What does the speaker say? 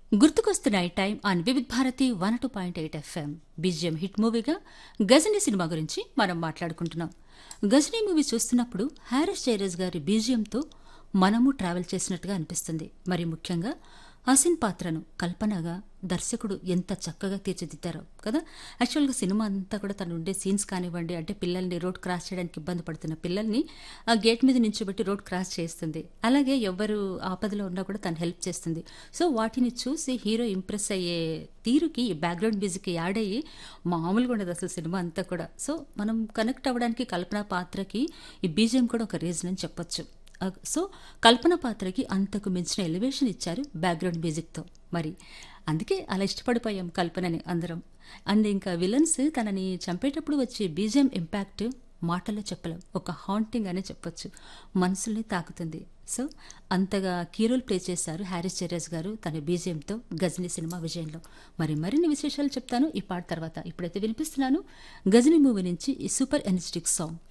గుర్తుకొస్తున్నాయి time on Vividh Bharati one two point eight FM BGM hit మూవీగా Ghajini cinema గురించి మనం మాట్లాడుకుంటున్నాం గజనీ మూవీ చూస్తున్నప్పుడు హారిస్ జయరాజ్ గారి బీజిఎంతో మనము ట్రావెల్ చేసినట్టుగా అనిపిస్తుంది మరి ముఖ్యంగా హసిన్ పాత్రను కల్పనగా దర్శకుడు ఎంత చక్కగా తీర్చిదిద్దారో కదా యాక్చువల్గా సినిమా అంతా కూడా తను ఉండే సీన్స్ కానివ్వండి అంటే పిల్లల్ని రోడ్ క్రాస్ చేయడానికి ఇబ్బంది పడుతున్న పిల్లల్ని ఆ గేట్ మీద నించోబెట్టి రోడ్ క్రాస్ చేస్తుంది అలాగే ఎవరు ఆపదలో ఉన్నా కూడా తను హెల్ప్ చేస్తుంది సో వాటిని చూసి హీరో ఇంప్రెస్ అయ్యే తీరుకి ఈ బ్యాక్గ్రౌండ్ మ్యూజిక్ యాడ్ అయ్యి మామూలుగా ఉండదు అసలు సినిమా అంతా కూడా సో మనం కనెక్ట్ అవ్వడానికి కల్పన పాత్రకి ఈ బీజిఎం కూడా ఒక రీజన్ అని చెప్పొచ్చు అ- సో కల్పన పాత్రకి అంతకు మించిన ఎలివేషన్ ఇచ్చారు బ్యాక్గ్రౌండ్ మ్యూజిక్తో మరి అందుకే అలా ఇష్టపడిపోయాం కల్పనని అందరం అండ్ ఇంకా విలన్స్ తనని చంపేటప్పుడు వచ్చే బీజిఎం ఇంపాక్ట్ మాటల్లో చెప్పలేం ఒక హాంటింగ్ అనే చెప్పొచ్చు మనసుల్ని తాకుతుంది సో అంతగా కీరోల్ ప్లే చేశారు హ్యారిస్ జెరస్ గారు తన బీజిఎంతో గజనీ సినిమా విజయంలో మరి మరిన్ని విశేషాలు చెప్తాను ఈ పాట తర్వాత ఇప్పుడైతే వినిపిస్తున్నాను గజనీ మూవీ నుంచి ఈ సూపర్ ఎనర్జెటిక్ సాంగ్